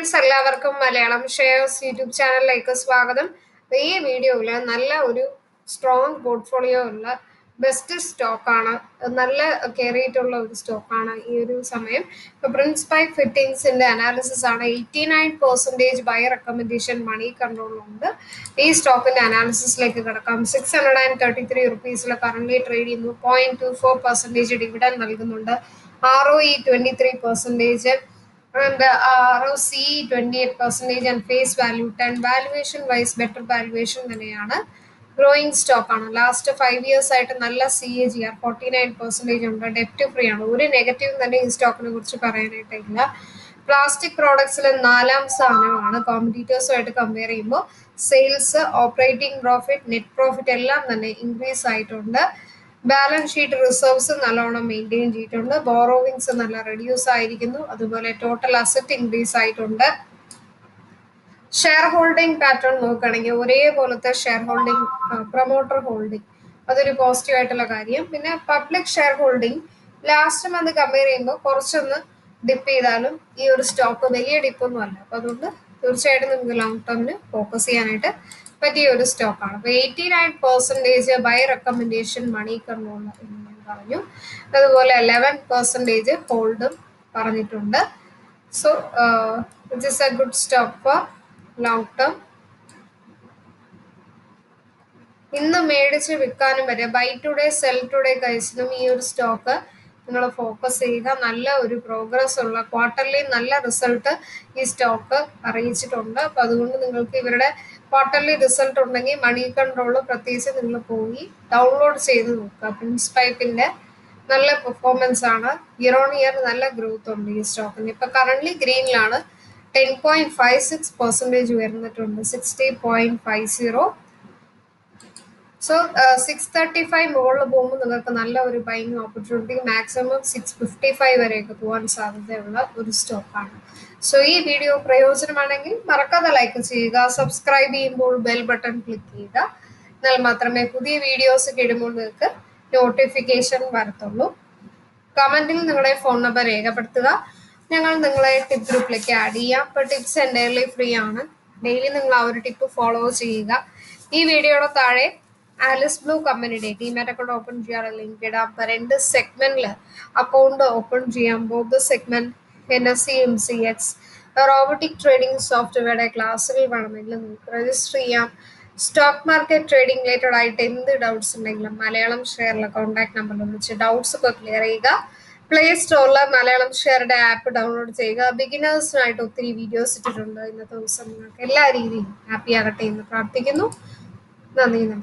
friends എല്ലാവർക്കും Malayalam shares YouTube ചാനലിലേക്ക് സ്വാഗതം അപ്പൊ ഈ വീഡിയോയിൽ നല്ല ഒരു സ്ട്രോങ് പോർട്ട്ഫോളിയോ ഉള്ള ബെസ്റ്റ് സ്റ്റോക്കാണ് നല്ല കയറിയിട്ടുള്ള ഒരു സ്റ്റോക്കാണ് ഈ ഒരു സമയം ഇപ്പൊ പ്രിൻസ് പൈ ഫിറ്റിംഗ്സിന്റെ അനാലിസിസ് ആണ് eighty nine percentage buy recommendation money കൺട്രോളുണ്ട് ഈ സ്റ്റോക്കിന്റെ അനാലിസിസിലേക്ക് കിടക്കാം six hundred and thirty three റുപ്പീസിൽ കറന്റ് ട്രേഡ് ചെയ്യുന്നു point two four percentage dividend നൽകുന്നുണ്ട് R O E twenty three percentage and uh, ROC 28 percentage and face value 10 valuation wise better valuation തന്നെയാണ് growing stock ആണ് last five years ആയിട്ട് നല്ല C A G R forty nine percentage ഉണ്ട് ഡെപ്റ്റ് free ആണ് ഒരു negative തന്നെ ഈ സ്റ്റോക്കിനെ കുറിച്ച് പറയാനായിട്ടില്ല പ്ലാസ്റ്റിക് പ്രോഡക്ട്സിലെ നാലാം സ്ഥാനമാണ് കോമ്പറ്റീറ്റേഴ്സുമായിട്ട് കമ്പയർ ചെയ്യുമ്പോൾ sales operating profit net profit എല്ലാം തന്നെ ഇൻക്രീസ് ആയിട്ടുണ്ട് ബാലൻസ് ഷീറ്റ് റിസർവ്സ് നല്ലോണം മെയിൻറ്റെയിൻ ചെയ്തിട്ടുണ്ട് ബോറോവിങ്സ് നല്ല റെഡ്യൂസ് ആയിരിക്കുന്നു അതുപോലെ ടോട്ടൽ അസറ്റ് ഇൻക്രീസ് ആയിട്ടുണ്ട് ഷെയർ ഹോൾഡിംഗ് പാറ്റേൺ നോക്കുകയാണെങ്കിൽ ഒരേപോലത്തെ ഷെയർ ഹോൾഡിംഗ് പ്രൊമോട്ടർ ഹോൾഡിംഗ് അതൊരു പോസിറ്റീവ് ആയിട്ടുള്ള കാര്യം പിന്നെ public share holding last month compare ചെയ്യുമ്പോൾ കുറച്ചൊന്ന് ഡിപ്പ് ചെയ്താലും ഈ ഒരു സ്റ്റോക്ക് വലിയ ഡിപ്പൊന്നും അല്ല അപ്പോൾ അതുകൊണ്ട് തീർച്ചയായിട്ടും നിങ്ങൾക്ക് ലോങ് ടേമിന് ഫോക്കസ് ചെയ്യാനായിട്ട് പറ്റിയ ഒരു സ്റ്റോക്കാണ് അപ്പോൾ eighty nine percentage buy recommendation Moneycontrol എന്ന് ഞാൻ പറഞ്ഞു അതുപോലെ ലെവൻ പെർസെൻറ്റേജ് ഹോൾഡും പറഞ്ഞിട്ടുണ്ട് so it is a good stock for long term ഇന്ന് മേടിച്ച് വിൽക്കാനും വരെ ബൈ ടുഡേ സെൽ ടുഡേ കഴിച്ചതും ഈ ഒരു സ്റ്റോക്ക് നിങ്ങൾ ഫോക്കസ് ചെയ്യുക നല്ല ഒരു പ്രോഗ്രസ് ഉള്ള ക്വാർട്ടർലി നല്ല റിസൾട്ട് ഈ സ്റ്റോക്ക് അറിയിച്ചിട്ടുണ്ട് അപ്പം അതുകൊണ്ട് നിങ്ങൾക്ക് ഇവരുടെ ക്വാർട്ടർലി റിസൾട്ട് ഉണ്ടെങ്കിൽ മണി കൺട്രോൾ പ്രത്യേകിച്ച് നിങ്ങൾ പോയി ഡൗൺലോഡ് ചെയ്ത് നോക്കുക പ്രിൻസ് പൈപ്പിൻ്റെ നല്ല പെർഫോമൻസ് ആണ് ഇയർ ഓൺ ഇയർ നല്ല ഗ്രോത്ത് ഉണ്ട് ഈ സ്റ്റോക്കിന് ഇപ്പം കറൻ്റ്ലി ഗ്രീനിലാണ് ten point five six percentage ഉയർന്നിട്ടുണ്ട് sixty point five zero so six thirty five മുകളിൽ പോകുമ്പോൾ നിങ്ങൾക്ക് നല്ല ഒരു buying opportunity maximum six fifty five വരെയൊക്കെ പോകാൻ സാധ്യതയുള്ള ഒരു സ്റ്റോക്കാണ് സോ ഈ വീഡിയോ പ്രയോജനമാണെങ്കിൽ മറക്കാതെ ലൈക്ക് ചെയ്യുക സബ്സ്ക്രൈബ് ചെയ്യുമ്പോൾ ബെൽ ബട്ടൺ ക്ലിക്ക് ചെയ്യുക എന്നാൽ മാത്രമേ പുതിയ വീഡിയോസ് കിടുമ്പോൾ നിങ്ങൾക്ക് നോട്ടിഫിക്കേഷൻ വരത്തുള്ളൂ കമൻറ്റിൽ നിങ്ങളുടെ ഫോൺ നമ്പർ രേഖപ്പെടുത്തുക ഞങ്ങൾ നിങ്ങളെ ടിപ്പ് ഗ്രൂപ്പിലേക്ക് ആഡ് ചെയ്യാം ഇപ്പോൾ ടിപ്സ് എൻ്റയർലി ഫ്രീ ആണ് ഡെയിലി നിങ്ങൾ ആ ഒരു ടിപ്പ് ഫോളോ ചെയ്യുക ഈ വീഡിയോയുടെ താഴെ ആലിസ് ബ്ലൂ കമ്പനിയുടെ ഡിമാറ്റ് അക്കൗണ്ട് ഓപ്പൺ ചെയ്യാറ് ലിങ്ക് ഇടാം അപ്പോൾ രണ്ട് സെഗ്മെന്റിൽ അക്കൗണ്ട് ഓപ്പൺ ചെയ്യാം both segment N S C M C X robotic trading സോഫ്റ്റ്വെയറുടെ ക്ലാസ്സുകൾ വേണമെങ്കിൽ നിങ്ങൾക്ക് രജിസ്റ്റർ ചെയ്യാം സ്റ്റോക്ക് മാർക്കറ്റ് ട്രേഡിംഗ് റിലേറ്റഡ് ആയിട്ട് എന്ത് ഡൗട്ട്സ് ഉണ്ടെങ്കിലും മലയാളം ഷെയറിലെ കോൺടാക്ട് നമ്പറിൽ വിളിച്ച് ഡൗട്ട്സ് ഒക്കെ ക്ലിയർ ചെയ്യുക പ്ലേ സ്റ്റോറിൽ മലയാളം ഷെയറുടെ ആപ്പ് ഡൗൺലോഡ് ചെയ്യുക ബിഗിനേഴ്സിനായിട്ട് ഒത്തിരി വീഡിയോസ് ഇട്ടിട്ടുണ്ട് ഇന്നത്തെ ദിവസം നിങ്ങൾക്ക് എല്ലാ രീതിയിലും ഹാപ്പി ആകട്ടെ എന്ന് പ്രാർത്ഥിക്കുന്നു നന്ദി നന്ദി